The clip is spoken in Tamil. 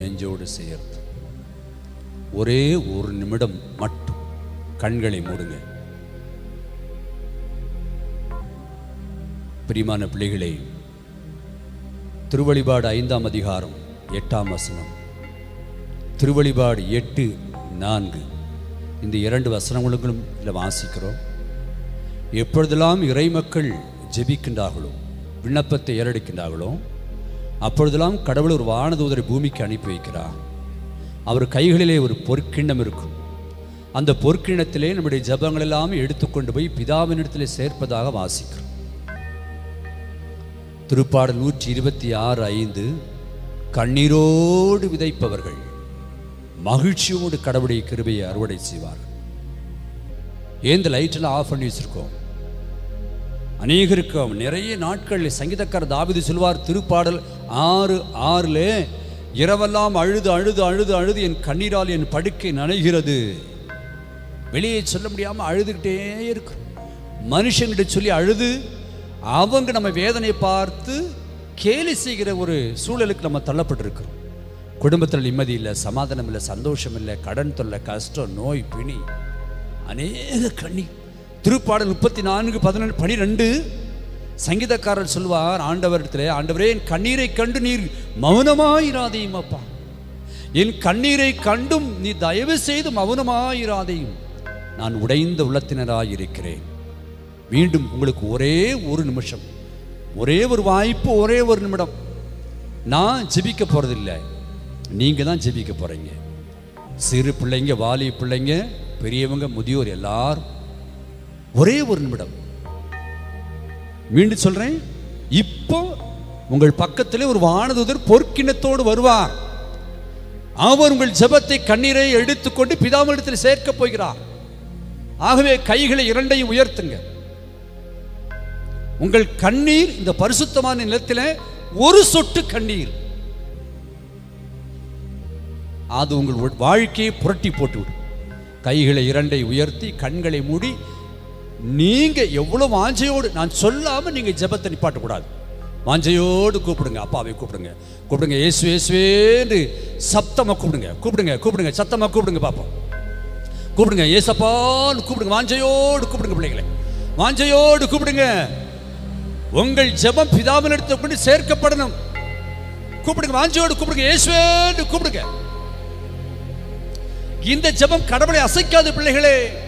நெஞ்சோடு சேர்த்து ஒரே ஒரு நிமிடம் மட்டும் கண்களை மூடுங்க பிரியமான பிள்ளைகளே திருவழிபாடு ஐந்தாம் அதிகாரம் எட்டாம் வசனம் திருவழிபாடு எட்டு நான்கு இந்த இரண்டு வசனங்களுக்கும் இதில் வாசிக்கிறோம் எப்பொழுதெல்லாம் இறைமக்கள் ஜெபிக்கின்றார்களோ விண்ணப்பத்தை ஏறெடுக்கின்றார்களோ அப்பொழுதெல்லாம் கடவுள் ஒரு வானதூதரை பூமிக்கு அனுப்பி வைக்கிறார் அவர் கைகளிலே ஒரு பொற்கிண்ணம் இருக்கும் அந்த பொற்கிண்ணத்திலே நம்முடைய ஜபங்கள் எல்லாம் எடுத்துக்கொண்டு போய் பிதாவினிடத்திலே சேர்ப்பதாக வாசிக்கிறோம் திருப்பாடல் நூற்றி இருபத்தி ஆறு ஐந்து கண்ணீரோடு விதைப்பவர்கள் மகிழ்ச்சியோடு கடவுளுடைய கிருபையை அறுவடை செய்வார்கள் ஏன் இந்த லைட்டெல்லாம் ஆஃப் பண்ணி வச்சிருக்கோம் அநேகருக்கு நிறைய நாட்களில் சங்கீதக்காரர் தாவிது சொல்வார் திருப்பாடல் ஆறு ஆறுல இரவெல்லாம் அழுது அழுது அழுது அழுது என் கண்ணீரால் என் படுக்கை நனைகிறது வெளியே சொல்ல முடியாம அழுதுகிட்டே இருக்கு மனுஷங்கிட்ட சொல்லி அழுது அவங்க நம்ம வேதனையை பார்த்து கேலி செய்கிற ஒரு சூழலுக்கு நம்ம தள்ளப்பட்டிருக்கிறோம் குடும்பத்தில் நிம்மதி இல்லை சமாதானம் இல்லை சந்தோஷம் இல்லை கடன் தொல்லை கஷ்டம் நோய் பிணி அநேக கண்ணீர் திருப்பாடல் முப்பத்தி நான்கு பதினெண்டு பனிரெண்டு சங்கீதக்காரர் சொல்வார் ஆண்டவரிடத்திலே ஆண்டவரே என் கண்ணீரை கண்டு நீர் மௌனமாயிராதையும் அப்பா என் கண்ணீரை கண்டும் நீ தயவு செய்து மௌனமாயிராதையும் நான் உடைந்த உள்ளத்தினராயிருக்கிறேன் மீண்டும் உங்களுக்கு ஒரே ஒரு நிமிஷம் ஒரே ஒரு வாய்ப்பு ஒரே ஒரு நிமிடம் நான் ஜெபிக்க போறதில்லை நீங்க தான் ஜெபிக்க போறீங்க சிறு பிள்ளைங்க வாலி பிள்ளைங்க பெரியவங்க முதியோர் எல்லாரும் ஒரே ஒரு நிமிடம் மீண்டும் சொல்றேன் இப்போ உங்கள் பக்கத்திலே ஒரு வானதூதர் பொற்கிணத்தோடு வருவார் அவர் உங்கள் ஜெபத்தை கண்ணீரை எடுத்துக்கொண்டு பிதாவிடத்தில் சேர்க்க போகிறார் ஆகவே கைகளை இரண்டையும் உயர்த்துங்க உங்கள் கண்ணீர் இந்த பரிசுத்தமான நிலத்தில் ஒரு சொட்டு கண்ணீர் அது உங்கள் வாழ்க்கையை புரட்டி போட்டுவிடும் கைகளை இரண்டை உயர்த்தி கண்களை மூடி நீங்க எவ்வளவு வாஞ்சையோடு நான் சொல்லாம நீங்க ஜெபத்தை நிப்பாட்டக்கூடாது வாஞ்சையோடு கூப்பிடுங்க அப்பாவை கூப்பிடுங்க கூப்பிடுங்க இயேசு இயேசுவேன்னு சத்தமா கூப்பிடுங்க கூப்பிடுங்க கூப்பிடுங்க சத்தமா கூப்பிடுங்க பாப்போம் கூப்பிடுங்க ஏசப்பான்னு கூப்பிடுங்க வாஞ்சையோடு கூப்பிடுங்க பிள்ளைகளை வாஞ்சையோடு கூப்பிடுங்க உங்கள் ஜெபம் பிதாவின் இடத்தை கொண்டு சேர்க்கப்படணும் கூப்பிடுங்க வாஞ்சையோடு கூப்பிடுங்க இயேசுவேன்னு கூப்பிடுங்க இந்த ஜெபம் கடவுளை அசைக்காது பிள்ளைகளே